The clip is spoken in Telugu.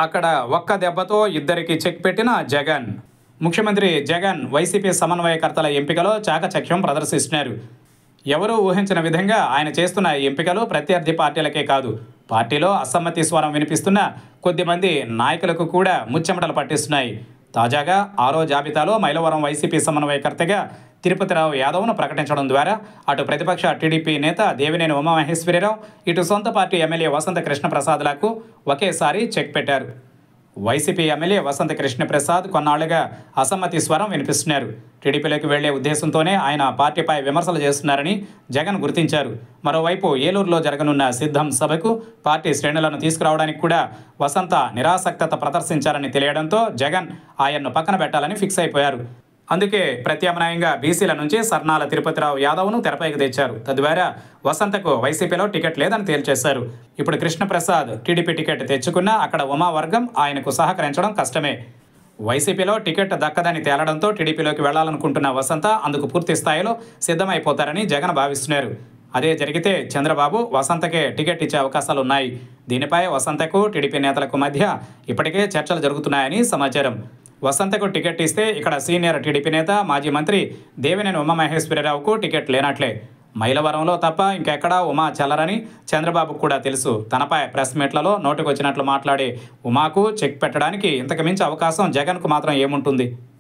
అక్కడ ఒక్క దెబ్బతో ఇద్దరికి చెక్ పెట్టిన జగన్ ముఖ్యమంత్రి జగన్ వైసీపీ సమన్వయకర్తల ఎంపికలో చాకచక్యం ప్రదర్శిస్తున్నారు ఎవరూ ఊహించిన విధంగా ఆయన చేస్తున్న ఈ ఎంపికలు ప్రత్యర్థి పార్టీలకే కాదు పార్టీలో అసమ్మతి స్వరం వినిపిస్తున్న కొద్దిమంది నాయకులకు కూడా ముచ్చెమటలు పట్టిస్తున్నాయి తాజాగా ఆరో జాబితాలో మైలవరం వైసీపీ సమన్వయకర్తగా తిరుపతిరావు యాదవ్ను ప్రకటించడం ద్వారా అటు ప్రతిపక్ష టీడీపీ నేత దేవినేని ఉమామహేశ్వరరావు ఇటు సొంత పార్టీ ఎమ్మెల్యే వసంత కృష్ణప్రసాద్లకు ఒకేసారి చెక్ పెట్టారు వైసీపీ ఎమ్మెల్యే వసంత కృష్ణప్రసాద్ కొన్నాళ్లుగా అసమ్మతి స్వరం వినిపిస్తున్నారు టీడీపీలోకి వెళ్లే ఉద్దేశంతోనే ఆయన పార్టీపై విమర్శలు చేస్తున్నారని జగన్ గుర్తించారు మరోవైపు ఏలూరులో జరగనున్న సిద్ధం సభకు పార్టీ శ్రేణులను తీసుకురావడానికి కూడా వసంత నిరాసక్తత ప్రదర్శించారని తెలియడంతో జగన్ ఆయన్ను పక్కన పెట్టాలని ఫిక్స్ అయిపోయారు అందుకే ప్రత్యామ్నాయంగా బీసీల నుంచి సర్నాల తిరుపతిరావు యాదవ్ను తెరపైకి తెచ్చారు తద్వారా వసంతకు వైసీపీలో టికెట్ లేదని తేల్చేశారు ఇప్పుడు కృష్ణప్రసాద్ టీడీపీ టికెట్ తెచ్చుకున్నా అక్కడ ఉమా వర్గం ఆయనకు సహకరించడం కష్టమే వైసీపీలో టికెట్ దక్కదని తేలడంతో టీడీపీలోకి వెళ్లాలనుకుంటున్న వసంత అందుకు పూర్తి స్థాయిలో సిద్ధమైపోతారని జగన్ భావిస్తున్నారు అదే జరిగితే చంద్రబాబు వసంతకే టికెట్ ఇచ్చే అవకాశాలు ఉన్నాయి దీనిపై వసంతకు టీడీపీ నేతలకు మధ్య ఇప్పటికే చర్చలు జరుగుతున్నాయని సమాచారం వసంతకు టికెట్ ఇస్తే ఇక్కడ సీనియర్ టీడీపీ నేత మాజీ మంత్రి దేవినేని ఉమామహేశ్వరరావుకు టికెట్ లేనట్లే మైలవరంలో తప్ప ఇంకెక్కడా ఉమా చల్లరని చంద్రబాబుకు కూడా తెలుసు తనపై ప్రెస్ మీట్లలో నోటుకొచ్చినట్లు మాట్లాడే ఉమాకు చెక్ పెట్టడానికి ఇంతకు మించి అవకాశం జగన్కు మాత్రం ఏముంటుంది